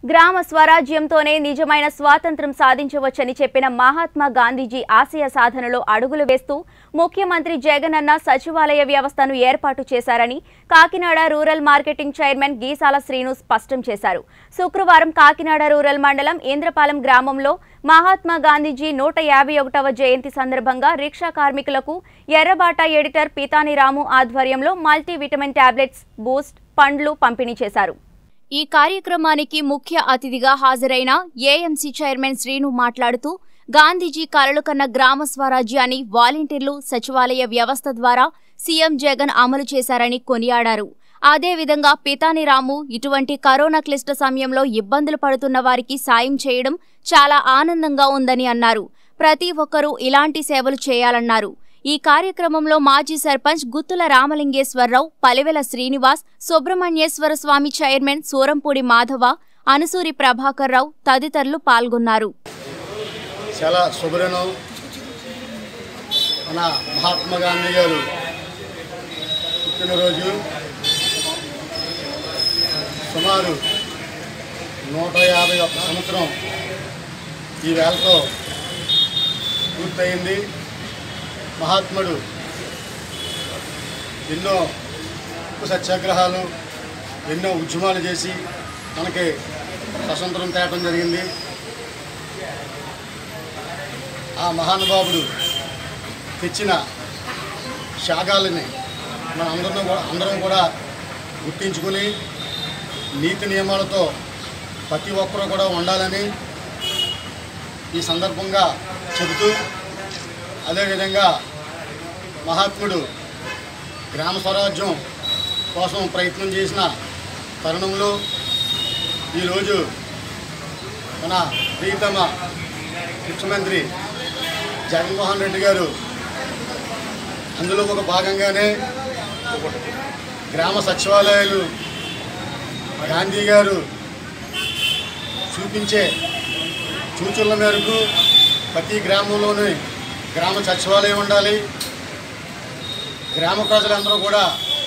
గ్రామ స్వరాజ్యంతోనే నిజమైన స్వాతంత్ర్యం సాధించవచ్చని చెప్పిన మహాత్మా గాంధీజీ ఆశయ సాధనలో అడుగులు వేస్తూ ముఖ్యమంత్రి జగనన్న సచివాలయ వ్యవస్థను ఏర్పాటు చేశారని Kakinada rural marketing chairman Geesala Srinu స్పష్టం చేశారు శుక్రవారం కాకినాడ రూరల్ మండలం ఇంద్రపాలెం గ్రామంలో మహాత్మా గాంధీజీ నూట యాభై ఒకటవ జయంతి సందర్భంగా రిక్షా కార్మికులకు ఎర్రబాట ఎడిటర్ పీతాని రాము ఆధ్వర్యంలో మల్టీవిటమిన్ టాబ్లెట్స్ బూస్ట్ పండ్లు పంపిణీ చేశారు ఈ కార్యక్రమానికి ముఖ్య అతిథిగా హాజరైన ఏఎంసీ చైర్మన్ శ్రీను మాట్లాడుతూ గాంధీజీ కలలు కన్న గ్రామ స్వరాజ్యాన్ని వాలంటీర్లు సచివాలయ వ్యవస్థ ద్వారా సీఎం జగన్ అమలు చేశారని కొనియాడారు అదేవిధంగా పితాని రాము ఇటువంటి కరోనా క్లిష్ట సమయంలో ఇబ్బందులు పడుతున్న వారికి సాయం చేయడం చాలా ఆనందంగా ఉందని అన్నారు ప్రతి ఒక్కరూ ఇలాంటి సేవలు చేయాలన్నారు ఈ కార్యక్రమంలో మాజీ సర్పంచ్ గుత్తుల రామలింగేశ్వరరావు పలివెల శ్రీనివాస్ సుబ్రహ్మణ్యేశ్వర స్వామి చైర్మన్ సూరంపూడి మాధవ అనుసూరి ప్రభాకర్ రావు తదితరులు పాల్గొన్నారు చాలా శుభ్రనం మన మహాత్మా గాంధీ గారు పుట్టినరోజు సుమారు నూట యాభై ఒక్క సంవత్సరం ఈ వేళతో పూర్తయింది మహాత్ముడు ఎన్నో ఉప్పు సత్యాగ్రహాలు ఎన్నో ఉద్యమాలు చేసి మనకి స్వతంత్రం తేవడం జరిగింది ఆ మహానుభావుడు తెచ్చిన శాగాలని మన అందరం కూడా అందరం కూడా గుర్తించుకుని నీతి నియమాలతో ప్రతి ఒక్కరూ కూడా ఉండాలని ఈ సందర్భంగా చెబుతూ అదేవిధంగా మహాత్ముడు గ్రామ స్వరాజ్యం కోసం ప్రయత్నం చేసిన తరుణంలో ఈరోజు మన ప్రీతమ ముఖ్యమంత్రి జగన్మోహన్ రెడ్డి గారు అందులో ఒక భాగంగానే గ్రామ సచివాలయాలు గాంధీ గారు చూపించే సూచనల మేరకు ప్రతి గ్రామంలోని గ్రామ సచివాలయం ఉండాలి గ్రామ ప్రజలందరూ కూడా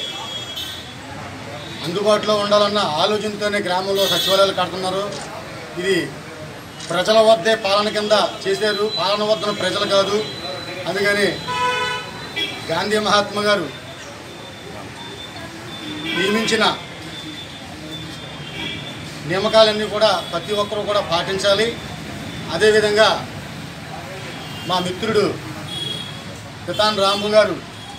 అందుబాటులో ఉండాలన్న ఆలోచనతోనే గ్రామంలో సచివాలయాలు కడుతున్నారు ఇది ప్రజల వద్దే పాలన కింద చేశారు పాలన వద్దన ప్రజలు కాదు అందుకని గాంధీ మహాత్మా గారు నియమించిన నియామకాలన్నీ కూడా ప్రతి ఒక్కరూ కూడా పాటించాలి అదేవిధంగా మా మిత్రుడు పితాన్ రాంబు గారు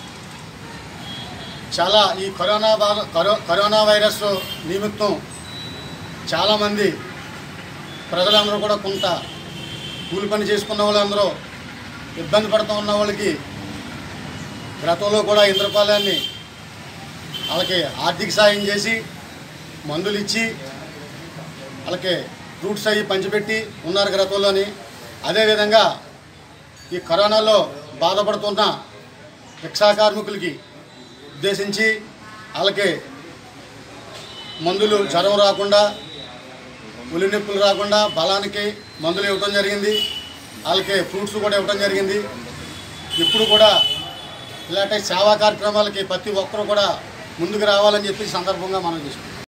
చాలా ఈ కరోనా బాధ కరో- కరోనా వైరస్ నిమిత్తం చాలామంది ప్రజలందరూ కూడా కొంత కూలి పని చేసుకున్న వాళ్ళందరూ ఇబ్బంది పడుతూ ఉన్న వాళ్ళకి గతంలో కూడా ఇంద్రపాలయాన్ని వాళ్ళకి ఆర్థిక సాయం చేసి మందులు ఇచ్చి వాళ్ళకి ఫ్రూట్స్ అవి పంచిపెట్టి ఉన్నారు గతంలోని అదేవిధంగా ఈ కరోనాలో బాధపడుతున్న రిక్షా కార్మికులకి ఉద్దేశించి వాళ్ళకి మందులు జ్వరం రాకుండా ఉలి నొప్పులు రాకుండా బలానికి మందులు ఇవ్వటం జరిగింది వాళ్ళకి ఫ్రూట్స్ కూడా ఇవ్వటం జరిగింది ఇప్పుడు కూడా ఇలాంటి సేవా కార్యక్రమాలకి ప్రతి ఒక్కరూ కూడా ముందుకు రావాలని చెప్పి ఈ సందర్భంగా మనం చేసుకుంటాం